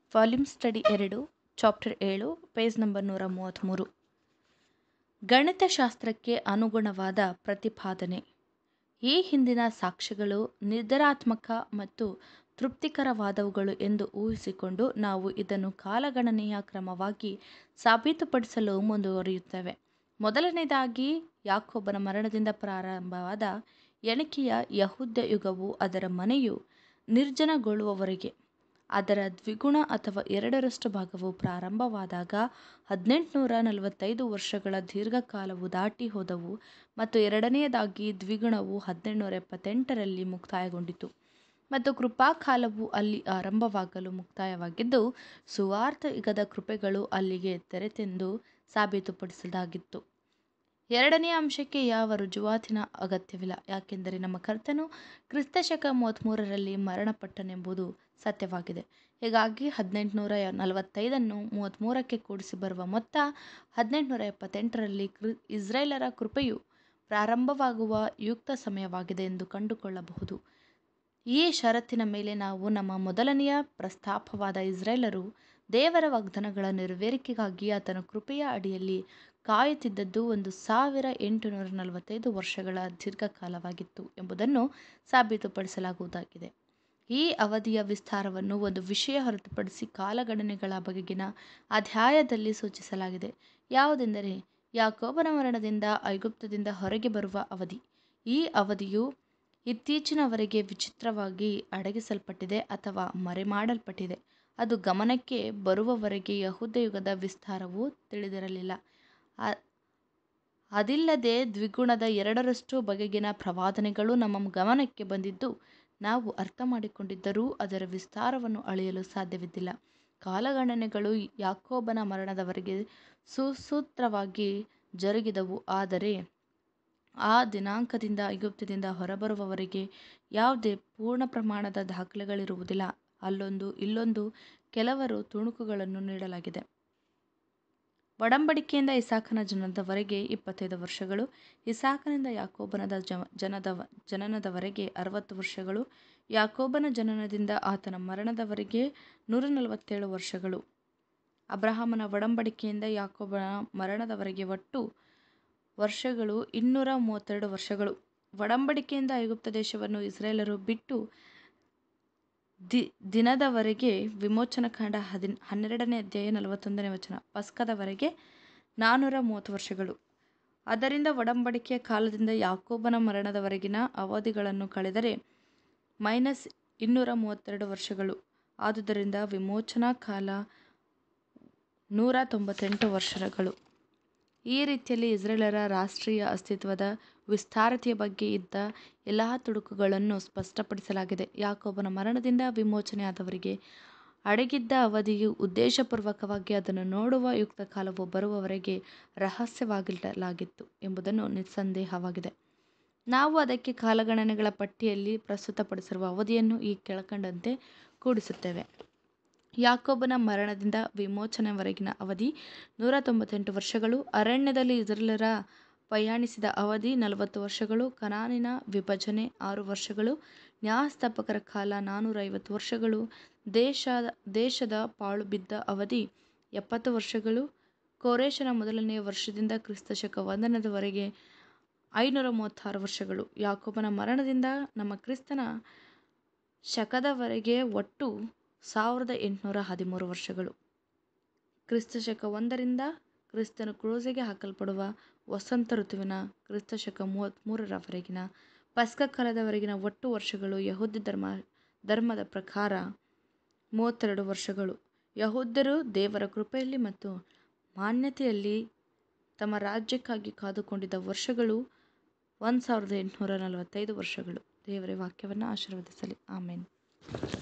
volume study ಎರಡು chapter ಏಳು page number ನೂರ ಮೂವತ್ತ್ಮೂರು ಗಣಿತಶಾಸ್ತ್ರಕ್ಕೆ ಅನುಗುಣವಾದ ಪ್ರತಿಪಾದನೆ ಈ ಹಿಂದಿನ ಸಾಕ್ಷ್ಯಗಳು ನಿರ್ಧಾರಾತ್ಮಕ ಮತ್ತು ತೃಪ್ತಿಕರವಾದವುಗಳು ಎಂದು ಊಹಿಸಿಕೊಂಡು ನಾವು ಇದನ್ನು ಕಾಲಗಣನೆಯ ಕ್ರಮವಾಗಿ ಸಾಬೀತುಪಡಿಸಲು ಮುಂದುವರಿಯುತ್ತೇವೆ ಮೊದಲನೆಯದಾಗಿ ಯಾಕೋಬನ ಮರಣದಿಂದ ಪ್ರಾರಂಭವಾದ ಎಣಿಕೆಯ ಯಹೂದ್ಯ ಯುಗವು ಅದರ ಮನೆಯು ನಿರ್ಜನಗೊಳ್ಳುವವರೆಗೆ ಅದರ ದ್ವಿಗುಣ ಅಥವಾ ಎರಡರಷ್ಟು ಭಾಗವು ಪ್ರಾರಂಭವಾದಾಗ ಹದಿನೆಂಟುನೂರ ನಲವತ್ತೈದು ವರ್ಷಗಳ ದೀರ್ಘಕಾಲವು ದಾಟಿ ಹೋದವು ಮತ್ತು ಎರಡನೆಯದಾಗಿ ದ್ವಿಗುಣವು ಹದಿನೆಂಟುನೂರ ಎಪ್ಪತ್ತೆಂಟರಲ್ಲಿ ಮುಕ್ತಾಯಗೊಂಡಿತು ಮತ್ತು ಕೃಪಾಕಾಲವು ಅಲ್ಲಿ ಆರಂಭವಾಗಲು ಮುಕ್ತಾಯವಾಗಿದ್ದು ಸುವಾರ್ಥ ಯುಗದ ಕೃಪೆಗಳು ಅಲ್ಲಿಗೆ ತೆರೆತೆಂದು ಸಾಬೀತುಪಡಿಸಲಾಗಿತ್ತು ಎರಡನೆಯ ಅಂಶಕ್ಕೆ ಯಾವ ರುಜುವಾತಿನ ಅಗತ್ಯವಿಲ್ಲ ಯಾಕೆಂದರೆ ನಮ್ಮ ಕರ್ತನು ಕ್ರಿಸ್ತಶಕ ಮೂವತ್ತ್ಮೂರರಲ್ಲಿ ಮರಣಪಟ್ಟನೆಂಬುದು ಸತ್ಯವಾಗಿದೆ ಹೀಗಾಗಿ ಹದಿನೆಂಟುನೂರ ನಲವತ್ತೈದನ್ನು ಮೂವತ್ತ್ಮೂರಕ್ಕೆ ಕೂಡಿಸಿ ಬರುವ ಮೊತ್ತ ಹದಿನೆಂಟುನೂರ ಎಪ್ಪತ್ತೆಂಟರಲ್ಲಿ ಕೃ ಇಸ್ರೇಲರ ಕೃಪೆಯು ಪ್ರಾರಂಭವಾಗುವ ಯುಕ್ತ ಸಮಯವಾಗಿದೆ ಎಂದು ಕಂಡುಕೊಳ್ಳಬಹುದು ಈ ಷರತ್ತಿನ ಮೇಲೆ ನಾವು ನಮ್ಮ ಮೊದಲನೆಯ ಪ್ರಸ್ತಾಪವಾದ ಇಸ್ರೇಲರು ದೇವರ ವಾಗ್ದಾನಗಳ ನೆರವೇರಿಕೆಗಾಗಿ ಆತನ ಕೃಪೆಯ ಅಡಿಯಲ್ಲಿ ಕಾಯುತ್ತಿದ್ದದ್ದು ಒಂದು ಸಾವಿರ ಎಂಟುನೂರ ನಲವತ್ತೈದು ವರ್ಷಗಳ ದೀರ್ಘಕಾಲವಾಗಿತ್ತು ಎಂಬುದನ್ನು ಸಾಬೀತುಪಡಿಸಲಾಗುವುದಾಗಿದೆ ಈ ಅವಧಿಯ ವಿಸ್ತಾರವನ್ನು ಒಂದು ವಿಷಯ ಹೊರತುಪಡಿಸಿ ಕಾಲಗಣನೆಗಳ ಬಗೆಗಿನ ಅಧ್ಯಾಯದಲ್ಲಿ ಸೂಚಿಸಲಾಗಿದೆ ಯಾವುದೆಂದರೆ ಯಾಕೋಬನ ಮರಣದಿಂದ ಐಗುಪ್ತದಿಂದ ಹೊರಗೆ ಬರುವ ಅವಧಿ ಈ ಅವಧಿಯು ಇತ್ತೀಚಿನವರೆಗೆ ವಿಚಿತ್ರವಾಗಿ ಅಡಗಿಸಲ್ಪಟ್ಟಿದೆ ಅಥವಾ ಮರೆಮಾಡಲ್ಪಟ್ಟಿದೆ ಅದು ಗಮನಕ್ಕೆ ಬರುವವರೆಗೆ ಯಹೂದ ಯುಗದ ವಿಸ್ತಾರವು ತಿಳಿದಿರಲಿಲ್ಲ ಅದಿಲ್ಲದೆ ದ್ವಿಗುಣದ ಎರಡರಷ್ಟು ಬಗೆಗಿನ ಪ್ರವಾದನೆಗಳು ನಮ್ಮ ಗಮನಕ್ಕೆ ಬಂದಿದ್ದು ನಾವು ಅರ್ಥ ಮಾಡಿಕೊಂಡಿದ್ದರೂ ಅದರ ವಿಸ್ತಾರವನ್ನು ಅಳೆಯಲು ಸಾಧ್ಯವಿದ್ದಿಲ್ಲ ಕಾಲಗಣನೆಗಳು ಯಾಕೋಬನ ಮರಣದವರೆಗೆ ಸುಸೂತ್ರವಾಗಿ ಜರುಗಿದವು ಆದರೆ ಆ ದಿನಾಂಕದಿಂದ ಐಗುಪ್ತದಿಂದ ಹೊರಬರುವವರೆಗೆ ಯಾವುದೇ ಪೂರ್ಣ ಪ್ರಮಾಣದ ದಾಖಲೆಗಳಿರುವುದಿಲ್ಲ ಅಲ್ಲೊಂದು ಇಲ್ಲೊಂದು ಕೆಲವರು ತುಣುಕುಗಳನ್ನು ನೀಡಲಾಗಿದೆ ಒಡಂಬಡಿಕೆಯಿಂದ ಇಸಾಕನ ಜನನದವರೆಗೆ ಇಪ್ಪತ್ತೈದು ವರ್ಷಗಳು ಇಸಾಕನಿಂದ ಯಾಕೋಬನದ ಜನದ ಜನನದವರೆಗೆ ಅರವತ್ತು ವರ್ಷಗಳು ಯಾಕೋಬನ ಜನನದಿಂದ ಆತನ ಮರಣದವರೆಗೆ ನೂರ ನಲವತ್ತೇಳು ವರ್ಷಗಳು ಅಬ್ರಹಾಮನ ಒಡಂಬಡಿಕೆಯಿಂದ ಯಾಕೋಬನ ಮರಣದವರೆಗೆ ಒಟ್ಟು ವರ್ಷಗಳು ಇನ್ನೂರ ಮೂವತ್ತೆರಡು ವರ್ಷಗಳು ಒಡಂಬಡಿಕೆಯಿಂದ ಐಗುಪ್ತ ದೇಶವನ್ನು ಇಸ್ರೇಲರು ಬಿಟ್ಟು ದಿ ದಿನದವರೆಗೆ ವಿಮೋಚನಕಾಂಡ ಹದಿ ಹನ್ನೆರಡನೇ ಅಧ್ಯಾಯ ನಲವತ್ತೊಂದನೇ ವಚನ ಪಸ್ಕದವರೆಗೆ ನಾನ್ನೂರ ಮೂವತ್ತು ವರ್ಷಗಳು ಅದರಿಂದ ಒಡಂಬಡಿಕೆಯ ಕಾಲದಿಂದ ಯಾಕೋಬನ ಮರಣದವರೆಗಿನ ಅವಧಿಗಳನ್ನು ಕಳೆದರೆ ಮೈನಸ್ ಇನ್ನೂರ ಮೂವತ್ತೆರಡು ವರ್ಷಗಳು ಆದುದರಿಂದ ವಿಮೋಚನಾ ಕಾಲ ನೂರ ತೊಂಬತ್ತೆಂಟು ವರ್ಷಗಳು ಈ ರೀತಿಯಲ್ಲಿ ಇಸ್ರೇಲರ ರಾಷ್ಟ್ರೀಯ ಅಸ್ತಿತ್ವದ ವಿಸ್ತಾರತೆಯ ಬಗ್ಗೆ ಇದ್ದ ಎಲ್ಲ ತುಣುಕುಗಳನ್ನು ಸ್ಪಷ್ಟಪಡಿಸಲಾಗಿದೆ ಯಾಕೋಬನ ಮರಣದಿಂದ ವಿಮೋಚನೆಯಾದವರಿಗೆ ಅಡಗಿದ್ದ ಅವಧಿಯು ಉದ್ದೇಶಪೂರ್ವಕವಾಗಿ ಅದನ್ನು ನೋಡುವ ಯುಕ್ತ ಕಾಲವು ಬರುವವರೆಗೆ ರಹಸ್ಯವಾಗಿಡಲಾಗಿತ್ತು ಎಂಬುದನ್ನು ನಿಸ್ಸಂದೇಹವಾಗಿದೆ ನಾವು ಅದಕ್ಕೆ ಕಾಲಗಣನೆಗಳ ಪಟ್ಟಿಯಲ್ಲಿ ಪ್ರಸ್ತುತಪಡಿಸಿರುವ ಅವಧಿಯನ್ನು ಈ ಕೆಳಕಂಡಂತೆ ಕೂಡಿಸುತ್ತೇವೆ ಯಾಕೋಬನ ಮರಣದಿಂದ ವಿಮೋಚನೆವರೆಗಿನ ಅವಧಿ ನೂರ ತೊಂಬತ್ತೆಂಟು ವರ್ಷಗಳು ಅರಣ್ಯದಲ್ಲಿ ಇಸ್ರೇಲರ ಪ್ರಯಾಣಿಸಿದ ಅವಧಿ ನಲವತ್ತು ವರ್ಷಗಳು ಕನಾನಿನ ವಿಭಜನೆ ಆರು ವರ್ಷಗಳು ನ್ಯಾಯಸ್ಥಾಪಕರ ಕಾಲ ನಾನ್ನೂರ ಐವತ್ತು ವರ್ಷಗಳು ದೇಶ ದೇಶದ ಪಾಳು ಬಿದ್ದ ಅವಧಿ ಎಪ್ಪತ್ತು ವರ್ಷಗಳು ಕೋರೇಶನ ಮೊದಲನೆಯ ವರ್ಷದಿಂದ ಕ್ರಿಸ್ತಶಕ ಒಂದನದವರೆಗೆ ಐನೂರ ಮೂವತ್ತಾರು ವರ್ಷಗಳು ಯಾಕೋಬನ ಮರಣದಿಂದ ನಮ್ಮ ಕ್ರಿಸ್ತನ ಶಕದವರೆಗೆ ಒಟ್ಟು ಸಾವಿರದ ಎಂಟುನೂರ ಹದಿಮೂರು ವರ್ಷಗಳು ಕ್ರಿಸ್ತಶಕ ಒಂದರಿಂದ ಕ್ರಿಸ್ತನು ಕ್ರೂಸಿಗೆ ಹಾಕಲ್ಪಡುವ ವಸಂತ ಋತುವಿನ ಕ್ರಿಸ್ತಶಕ ಮೂವತ್ತ್ಮೂರರವರೆಗಿನ ಪಸ್ಕ ಕಾಲದವರೆಗಿನ ಒಟ್ಟು ವರ್ಷಗಳು ಯಹೂದ್ಯ ಧರ್ಮ ಧರ್ಮದ ಪ್ರಕಾರ ಮೂವತ್ತೆರಡು ವರ್ಷಗಳು ಯಹೂದ್ಯರು ದೇವರ ಕೃಪೆಯಲ್ಲಿ ಮತ್ತು ಮಾನ್ಯತೆಯಲ್ಲಿ ತಮ್ಮ ರಾಜ್ಯಕ್ಕಾಗಿ ಕಾದುಕೊಂಡಿದ್ದ ವರ್ಷಗಳು ಒಂದು ಸಾವಿರದ ಎಂಟುನೂರ ನಲವತ್ತೈದು ವರ್ಷಗಳು ದೇವರ ವಾಕ್ಯವನ್ನು ಆಶೀರ್ವದಿಸಲಿ ಆಮೇನ್